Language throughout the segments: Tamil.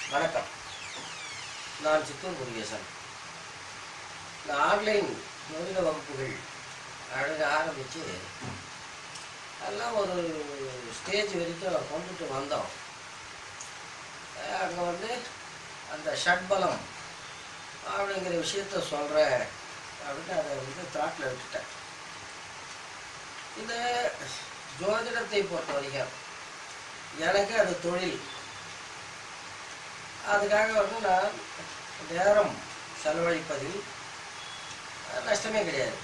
வணக்கம் நான் சித்தூர் முருகேசன் இந்த ஆன்லைன் ஜோதிட வகுப்புகள் அழக ஆரம்பித்து எல்லாம் ஒரு ஸ்டேஜ் வரைக்கும் கொண்டுட்டு வந்தோம் அங்கே வந்து அந்த ஷட்பலம் அப்படிங்கிற விஷயத்த சொல்கிறேன் அப்படின்னு அதை வந்து தாட்டில் விட்டுட்டேன் இந்த ஜோதிடத்தை பொறுத்த வரைக்கும் எனக்கு அது தொழில் அதுக்காக வந்து நான் நேரம் செலவழிப்பதில் நஷ்டமே கிடையாது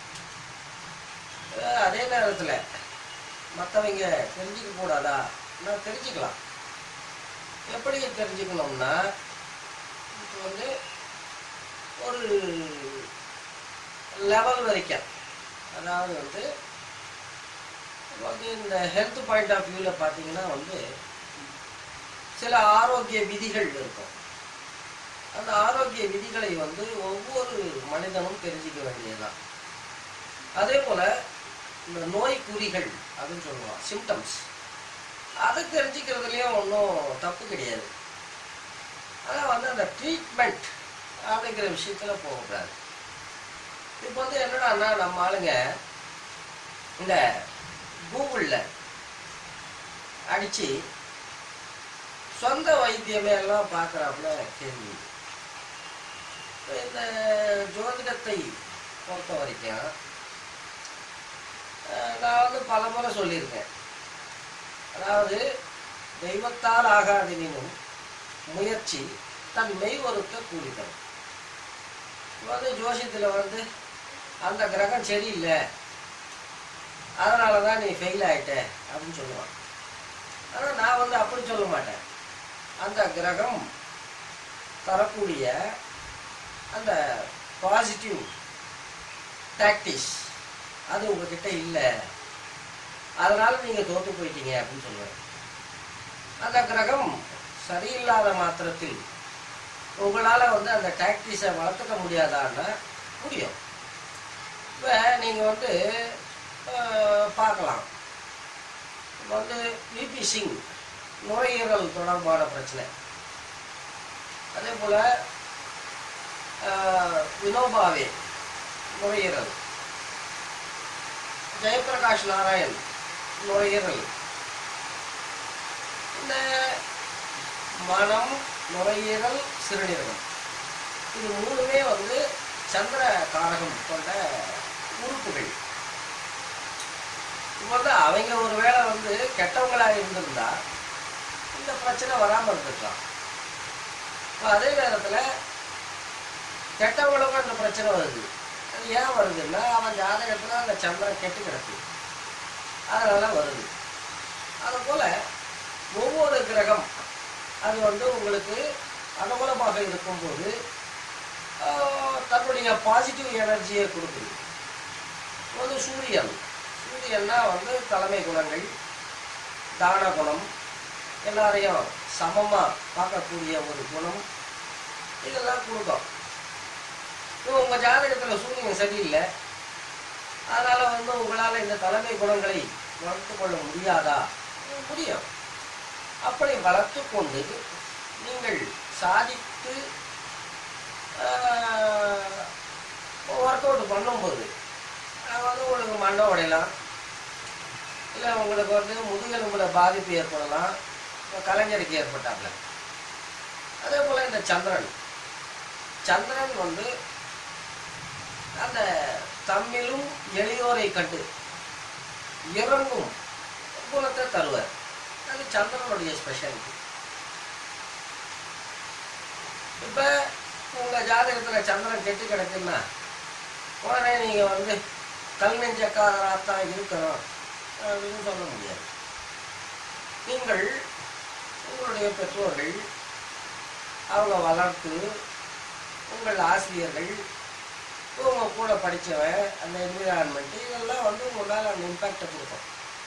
அஹ் அதே நேரத்தில் மற்றவங்க தெரிஞ்சுக்க கூடாதா நான் தெரிஞ்சுக்கலாம் எப்படி தெரிஞ்சுக்கணும்னா இப்போ வந்து ஒரு லெவல் வரைக்கும் அதாவது வந்து இப்போ வந்து இந்த ஹெல்த் பாயிண்ட் ஆஃப் வியூவில் பார்த்தீங்கன்னா வந்து சில ஆரோக்கிய விதிகள் இருக்கும் அந்த ஆரோக்கிய விதிகளை வந்து ஒவ்வொரு மனிதனும் தெரிஞ்சுக்க வேண்டியதுதான் அதே போல இந்த நோய் குறிகள் அப்படின்னு சொல்லுவோம் சிம்டம்ஸ் அதை தெரிஞ்சுக்கிறதுலையும் ஒன்றும் தப்பு கிடையாது ஆனால் வந்து அந்த ட்ரீட்மெண்ட் அப்படிங்கிற விஷயத்தில் போகக்கூடாது இப்போ வந்து என்னடான்னா நம்ம ஆளுங்க இந்த கூகுளில் அடித்து சொந்த வைத்தியமே எல்லாம் பார்க்குறாப்புல கேள்வி இப்ப இந்த ஜோதிடத்தை பொறுத்த வரைக்கும் அஹ், நான் வந்து பல முறை சொல்லியிருக்கேன் அதாவது தெய்வத்தால் ஆகாதெனினும் முயற்சி தன் மெய் ஒருத்த கூலி தரும் இப்ப வந்து ஜோசியத்தில் வந்து அந்த கிரகம் சரியில்லை அதனால தான் நீ ஃபெயில் ஆயிட்ட அப்படின்னு சொல்லுவான் ஆனால் நான் வந்து அப்படி சொல்ல மாட்டேன் அந்த கிரகம் தரக்கூடிய அந்த பாசிட்டிவ் டாக்டிஸ் அது உங்ககிட்ட இல்லை அதனால நீங்கள் தோற்று போயிட்டீங்க அப்படின்னு சொல்லுவேன் அந்த கிரகம் சரியில்லாத மாத்திரத்தில் உங்களால் வந்து அந்த டாக்டிஸை வளர்த்துக்க முடியாதான்னா முடியும் இப்போ நீங்கள் வந்து அஹ், பார்க்கலாம் இப்போ வந்து விபி சிங் நுரையீரல் தொடர்பான பிரச்சனை அதே போல் வினோபாவே நுரையீரல் ஜெயபிரகாஷ் நாராயண் நுரையீரல் இந்த மனம் நுரையீரல் சிறுநீரகம் இது மூணுமே வந்து சந்திர காரகம் கொண்ட உறுப்புகள் இப்போ வந்து அவங்க ஒருவேளை வந்து கெட்டவங்களா இருந்திருந்தா இந்த பிரச்சனை வராமல் இருந்திருக்கலாம் இப்போ அதே நேரத்தில் கெட்டவங்களுக்கும் இந்த பிரச்சனை வருது அது ஏன் வருதுன்னா அவன் ஜாதகத்தில் அந்த சந்திரன் கெட்டு கிடக்கு அதனால வருது அதுபோல் ஒவ்வொரு கிரகம் அது வந்து உங்களுக்கு அனுகூலமாக இருக்கும்போது ஆஹ், தன்னுடைய பாசிட்டிவ் எனர்ஜியை கொடுக்குது வந்து சூரியன் சூரியன்னா வந்து தலைமை குணங்கள் தான குணம் எல்லாரையும் சமமாக பார்க்கக்கூடிய ஒரு குணம் இதெல்லாம் கொடுக்கும் இப்போ உங்கள் ஜாதகத்தில் சூரியன் சரியில்லை அதனால் வந்து உங்களால் இந்த தலைமை குணங்களை வளர்த்து கொள்ள முடியாதா முடியும் அப்படி வளர்த்து கொண்டு நீங்கள் சாதித்து ஒர்க் அவுட் பண்ணும்போது அது வந்து உங்களுக்கு மண்டை உடையலாம் இல்லை உங்களுக்கு வந்து முதுகெலும்புல பாதிப்பு ஏற்படலாம் இப்போ கலைஞருக்கு ஏற்பட்டாப்ல அதே போல் இந்த சந்திரன் சந்திரன் வந்து அந்த தம்மிலும் எளியோரை கண்டு இறங்கும் குணத்தை தருவார் அது சந்திரனுடைய ஸ்பெஷாலிட்டி இப்போ உங்கள் ஜாதகத்தில் சந்திரன் கெட்டு கிடக்குன்னா உடனே நீங்கள் வந்து கல் நெஞ்சக்காரராக தான் இருக்கணும் அப்படின்னு சொல்ல முடியாது நீங்கள் உங்களுடைய பெற்றோர்கள் அவங்க வளர்த்து உங்கள் ஆசிரியர்கள் உங்க கூட படித்தவன் அந்த என்விரான்மெண்ட் இதெல்லாம் வந்து உங்கள் மேலே அந்த இம்பேக்டை கொடுக்கும்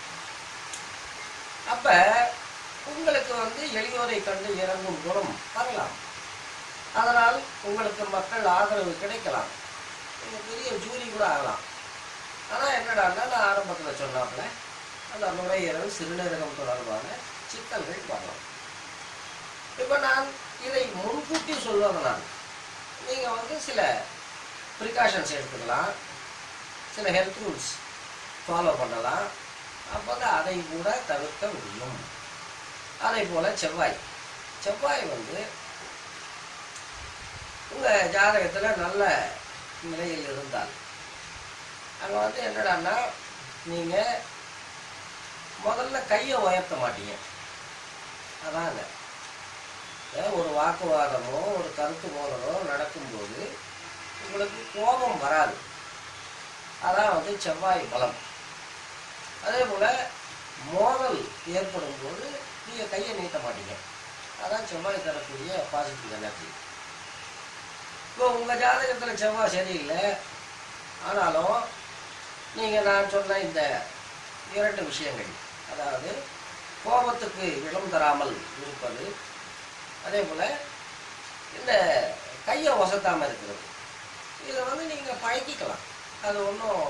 அப்போ உங்களுக்கு வந்து எளியோரை கண்டு இறங்கும் குணம் வரலாம் அதனால் உங்களுக்கு மக்கள் ஆதரவு கிடைக்கலாம் நீங்கள் பெரிய ஜூரி கூட ஆகலாம் ஆனால் என்னடான்னா நான் ஆரம்பத்தில் சொன்னாப்புல அந்த நுரையீரல் சிறுநீரகம் தொடர்பான சிக்கல்கள் வரலாம் இப்போ நான் இதை முன்கூட்டி சொல்வதனால் நீங்கள் வந்து சில ப்ரிகாஷன்ஸ் எடுத்துக்கலாம் சில ஹெல்த் ரூல்ஸ் ஃபாலோ பண்ணலாம் அப்போ வந்து அதை கூட தவிர்க்க முடியும் அதே போல் செவ்வாய் செவ்வாய் வந்து உங்கள் ஜாதகத்தில் நல்ல நிலையில் இருந்தால் அங்கே வந்து என்னடான்னா நீங்கள் முதல்ல கையை உயர்த்த மாட்டீங்க அதாங்க ஏன் ஒரு வாக்குவாதமோ ஒரு கருத்து மோதலோ நடக்கும்போது உங்களுக்கு கோபம் வராது அதான் வந்து செவ்வாய் பலம் அதே போல் மோதல் ஏற்படும் போது நீங்கள் கையை நீட்ட மாட்டீங்க அதான் செவ்வாய் தரக்கூடிய பாசிட்டிவ் எனர்ஜி இப்போ உங்கள் ஜாதகத்தில் செவ்வாய் சரியில்லை ஆனாலும் நீங்கள் நான் சொன்ன இந்த இரண்டு விஷயங்கள் அதாவது கோபத்துக்கு இடம் தராமல் இருப்பது அதே போல் இந்த கையை ஒசத்தாமல் இருக்கிறது இதை வந்து நீங்கள் பழக்கிக்கலாம் அது ஒன்றும்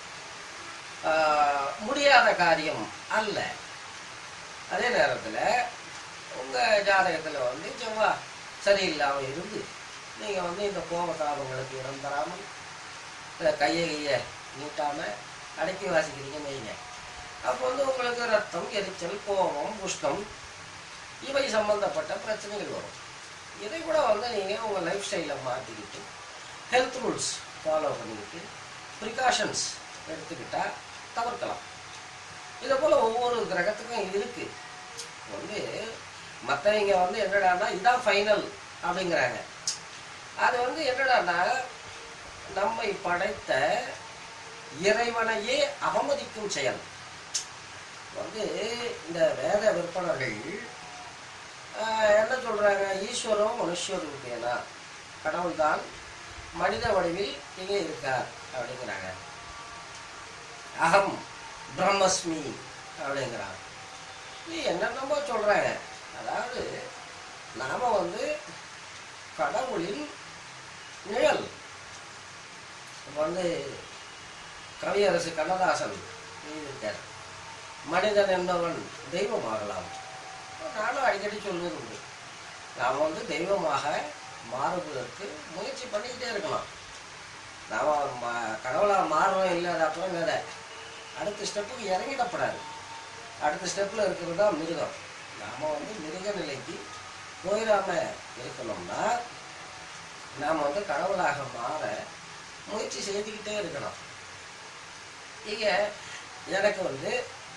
முடியாத காரியம் அல்ல அதே நேரத்தில் உங்கள் ஜாதகத்தில் வந்து செவ்வாய் சரியில்லாமல் இருந்து நீங்கள் வந்து இந்த கோபத்தாபங்களுக்கு இடம் தராமல் இந்த கையை கையை நீட்டாமல் அடக்கி வாசிக்கிறீங்கன்னு வைங்க அப்போ வந்து உங்களுக்கு ரத்தம் எரிச்சல் கோபம் உஷ்ணம் இவை சம்பந்தப்பட்ட பிரச்சனைகள் வரும் இதை கூட வந்து நீங்கள் உங்கள் லைஃப் ஸ்டைலை மாற்றிக்கிட்டு ஹெல்த் ரூல்ஸ் ஃபாலோ பண்ணிக்கிட்டு ப்ரிகாஷன்ஸ் எடுத்துக்கிட்டால் தவிர்க்கலாம் இதை போல் ஒவ்வொரு கிரகத்துக்கும் இருக்குது வந்து மற்றவங்க வந்து என்னடான்னா இதான் ஃபைனல் அப்படிங்கிறாங்க அது வந்து என்னடான்னா நம்மை படைத்த இறைவனையே அவமதிக்கும் செயல் வந்து இந்த வேத விற்பனர்கள் ஆஹ், என்ன சொல்றாங்க ஈஸ்வரம் மனுஷருக்கேனா கடவுள் தான் மனித வடிவில் இங்கே இருக்கார் அப்படிங்கிறாங்க அகம் பிரம்மஸ்மி அப்படிங்கிறாங்க இது என்னென்னமோ சொல்றாங்க அதாவது நாம வந்து கடவுளின் நிழல் இப்ப வந்து கவியரசு கண்ணதாசன் எழுதியிருக்கார் மனிதன் என்பவன் தெய்வமாகலாம் நானும் அடிக்கடி சொல்வது உண்டு நாம் வந்து தெய்வமாக மாறுவதற்கு முயற்சி பண்ணிக்கிட்டே இருக்கலாம் நாம் மா கடவுளாக மாறுறோம் இல்லை அது அப்புறம் வேற அடுத்த ஸ்டெப்புக்கு இறங்கிடப்படாது அடுத்த ஸ்டெப்பில் இருக்கிறது தான் மிருகம் நாம் வந்து மிருக நிலைக்கு போயிடாம இருக்கணும்னா நாம் வந்து கடவுளாக மாற முயற்சி செய்துக்கிட்டே இருக்கணும் இங்க எனக்கு வந்து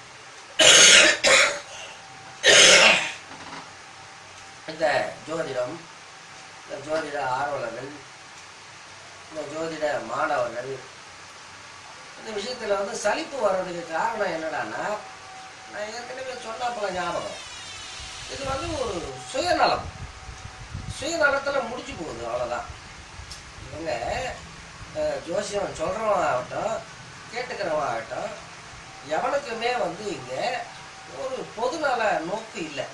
இந்த ஜோதிடம் இந்த ஜோதிட ஆர்வலர்கள் இந்த ஜோதிட மாணவர்கள் இந்த விஷயத்துல வந்து சலிப்பு வர்றதுக்கு காரணம் என்னடான்னா நான் ஏற்கனவே சொன்னாப்பல ஞாபகம் இது வந்து ஒரு சுயநலம் சுயநலத்துல முடிஞ்சு போகுது அவ்வளவுதான் இவங்க அஹ், ஜோசியம் சொல்றவன் ஆகட்டும் கேட்டுக்கிறவன் ஆகட்டும் எவனுக்குமே வந்து இங்க ஒரு பொதுநல நோக்கு இல்லை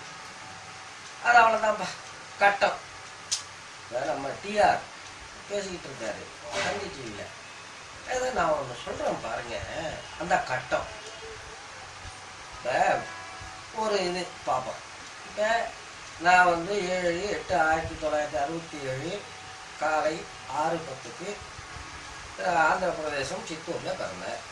அது அவ்வளோதான்ப்பா கட்டம் வேற நம்ம டிஆர் பேசிக்கிட்டு இருக்காரு தந்தி டிவியில் ஏதோ நான் ஒன்று சொல்கிறேன் பாருங்க அந்த கட்டம் இப்போ ஒரு இது பார்ப்போம் இப்போ நான் வந்து ஏழு எட்டு ஆயிரத்தி தொள்ளாயிரத்தி அறுபத்தி ஏழு காலை ஆறு பத்துக்கு அஹ், ஆந்திர பிரதேசம் சித்தூரில் பிறந்தேன்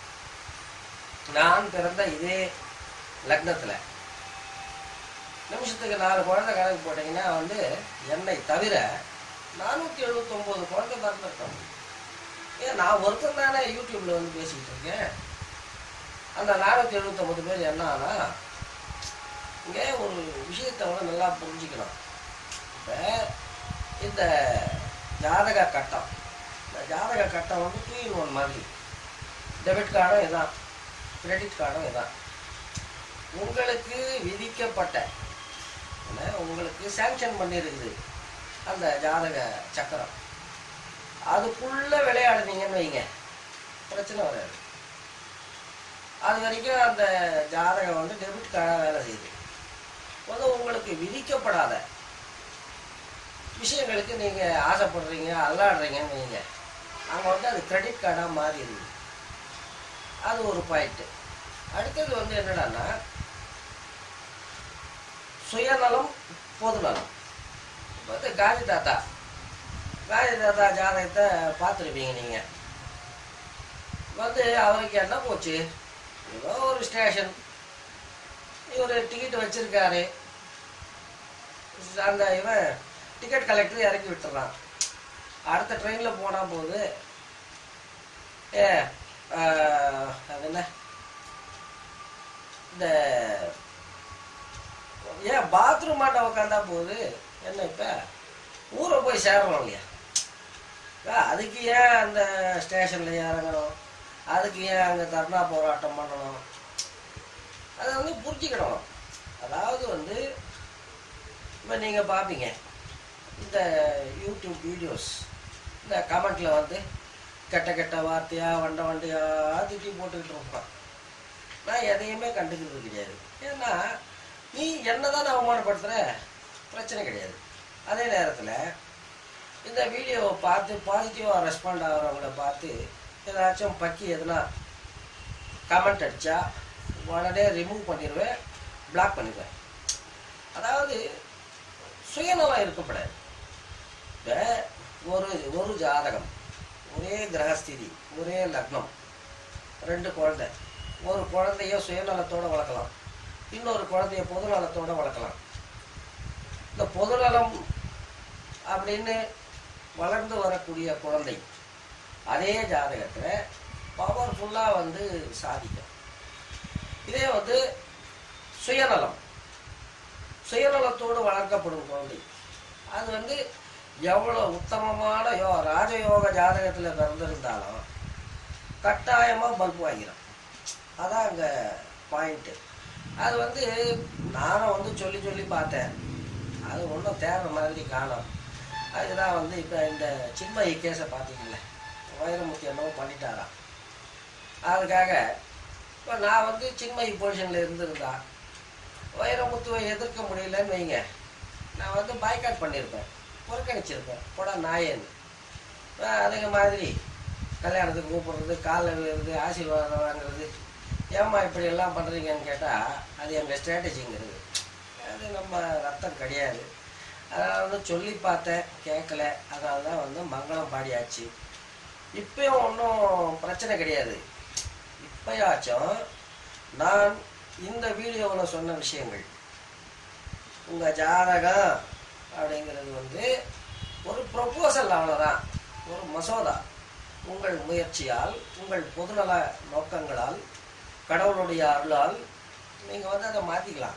நான் பிறந்த இதே லக்னத்தில் நிமிஷத்துக்கு நாலு குழந்தை கணக்கு போட்டிங்கன்னா வந்து என்னை தவிர நானூற்றி எழுபத்தொம்போது குழந்தை பிறந்திருக்கோம் ஏன் நான் ஒருத்தன் தானே யூடியூப்ல வந்து பேசிக்கிட்டு இருக்கேன் அந்த நானூற்றி எழுபத்தொம்பது பேர் என்ன ஆனா இங்கே ஒரு விஷயத்தை வந்து நல்லா புரிஞ்சுக்கணும் இப்போ இந்த ஜாதக கட்டம் இந்த ஜாதக கட்டம் வந்து டூ இன் ஒன் மாதிரி டெபிட் கார்டும் இதான் கிரெடிட் கார்டும் இதான் உங்களுக்கு விதிக்கப்பட்ட என்ன, உங்களுக்கு சாங்ஷன் பண்ணியிருக்குது அந்த ஜாதக சக்கரம் அதுக்குள்ள விளையாடுனீங்கன்னு வைங்க பிரச்சனை வராது அது வரைக்கும் அந்த ஜாதகம் வந்து டெபிட் கார்டாக வேலை செய்யுது வந்து உங்களுக்கு விதிக்கப்படாத விஷயங்களுக்கு நீங்கள் ஆசைப்படுறீங்க அல்லாடுறீங்கன்னு வைங்க அங்கே வந்து அது கிரெடிட் கார்டாக மாறிடுது அது ஒரு பாயிண்ட்டு அடுத்தது வந்து என்னடான்னா சுயநலம் பொதுநலம் வந்து காந்தி தாத்தா காந்தி தாத்தா ஜாதகத்தை பார்த்துருப்பீங்க நீங்கள் வந்து அவருக்கு என்ன போச்சு ஏதோ ஒரு ஸ்டேஷன் இவர் டிக்கெட் வச்சிருக்காரு அந்த இவன் டிக்கெட் கலெக்டர் இறக்கி விட்டுறான் அடுத்த ட்ரெயினில் போனால் போது ஏ ஆஹ், அது என்ன இந்த ஏன் பாத்ரூம் மாட்ட உக்காந்தா போகுது என்ன இப்போ ஊரை போய் சேரணும் இல்லையா அக்கா, அதுக்கு ஏன் அந்த ஸ்டேஷனில் இறங்கணும் அதுக்கு ஏன் அங்கே தர்ணா போராட்டம் பண்ணணும் அதை வந்து புரிஞ்சுக்கணும் அதாவது வந்து இப்போ நீங்கள் பார்ப்பீங்க இந்த யூடியூப் வீடியோஸ் இந்த கமெண்ட்டில் வந்து கெட்ட கெட்ட வார்த்தையா வண்ட வண்டியா திட்டி போட்டுக்கிட்டு இருப்பான் நான் எதையுமே கண்டுக்கிறது கிடையாது ஏன்னா நீ என்ன தானே அவமானப்படுத்துகிற பிரச்சனை கிடையாது அதே நேரத்தில் இந்த வீடியோவை பார்த்து பாசிட்டிவாக ரெஸ்பாண்ட் ஆகிறவங்கள பார்த்து ஏதாச்சும் பக்கி எதுனா கமெண்ட் அடித்தா உடனே ரிமூவ் பண்ணிடுவேன் பிளாக் பண்ணிடுவேன் அதாவது சுயநலம் இருக்கப்படாது இப்போ ஒரு ஒரு ஜாதகம் ஒரே கிரகஸ்திதி ஒரே லக்னம் ரெண்டு குழந்தை ஒரு குழந்தைய சுயநலத்தோட வளர்க்கலாம் இன்னொரு குழந்தைய பொதுநலத்தோட வளர்க்கலாம் இந்த பொதுநலம் அப்படின்னு வளர்ந்து வரக்கூடிய குழந்தை அதே ஜாதகத்தில் பவர்ஃபுல்லாக வந்து சாதிக்கும் இதே வந்து சுயநலம் சுயநலத்தோடு வளர்க்கப்படும் குழந்தை அது வந்து எவ்வளோ உத்தமமான யோ ராஜயோக ஜாதகத்தில் பிறந்திருந்தாலும் கட்டாயமாக பல்ப் வாங்கிடும் அதான் அங்கே பாயிண்ட்டு அது வந்து நானும் வந்து சொல்லி சொல்லி பார்த்தேன் அது ஒன்றும் தேவை மாதிரி காணும் அதுதான் வந்து இப்போ இந்த சின்மயி கேஸை பார்த்தீங்களே வைரமுத்தி என்னவோ பண்ணிட்டாராம் அதுக்காக இப்போ நான் வந்து சின்மயி பொசிஷனில் இருந்திருந்தா வைரமுத்துவை எதிர்க்க முடியலன்னு வைங்க நான் வந்து பாய்காட் பண்ணியிருப்பேன் புறக்கணிச்சிருப்பேன் போடா நாயேன்னு அஹ் அதுங்க மாதிரி கல்யாணத்துக்கு கூப்பிடுறது காலில் விழுறது ஆசீர்வாதம் வாங்குறது ஏம்மா இப்படி எல்லாம் பண்ணுறீங்கன்னு கேட்டால் அது எங்கள் ஸ்ட்ராட்டஜிங்கிறது அது நம்ம ரத்தம் கிடையாது அதனால் வந்து சொல்லி பார்த்தேன் கேட்கல அதனால தான் வந்து மங்களம் பாடியாச்சு இப்பயும் ஒன்றும் பிரச்சனை கிடையாது இப்பயாச்சும் நான் இந்த வீடியோவில் சொன்ன விஷயங்கள் உங்கள் ஜாதகம் அப்படிங்கிறது வந்து ஒரு ப்ரொபோசல் அவ்வளோதான் ஒரு மசோதா உங்கள் முயற்சியால் உங்கள் பொதுநல நோக்கங்களால் கடவுளுடைய அருளால் நீங்கள் வந்து அதை மாற்றிக்கலாம்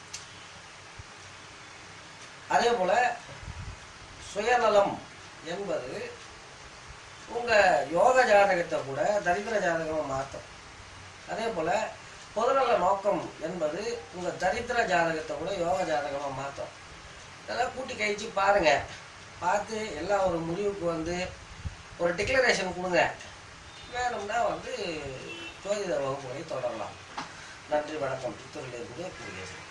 அதே போல் சுயநலம் என்பது உங்கள் யோக ஜாதகத்தை கூட தரித்திர ஜாதகமாக மாற்றும் அதே போல் பொதுநல நோக்கம் என்பது உங்கள் தரித்திர ஜாதகத்தை கூட யோக ஜாதகமாக மாற்றும் இதெல்லாம் கூட்டி கழிச்சு பாருங்கள் பார்த்து எல்லாம் ஒரு முடிவுக்கு வந்து ஒரு டிக்ளரேஷன் கொடுங்க வேணும்னா வந்து ஜோதிட வகுப்புகளை தொடரலாம் நன்றி வணக்கம் புத்தூரிலிருந்து முருகேசன்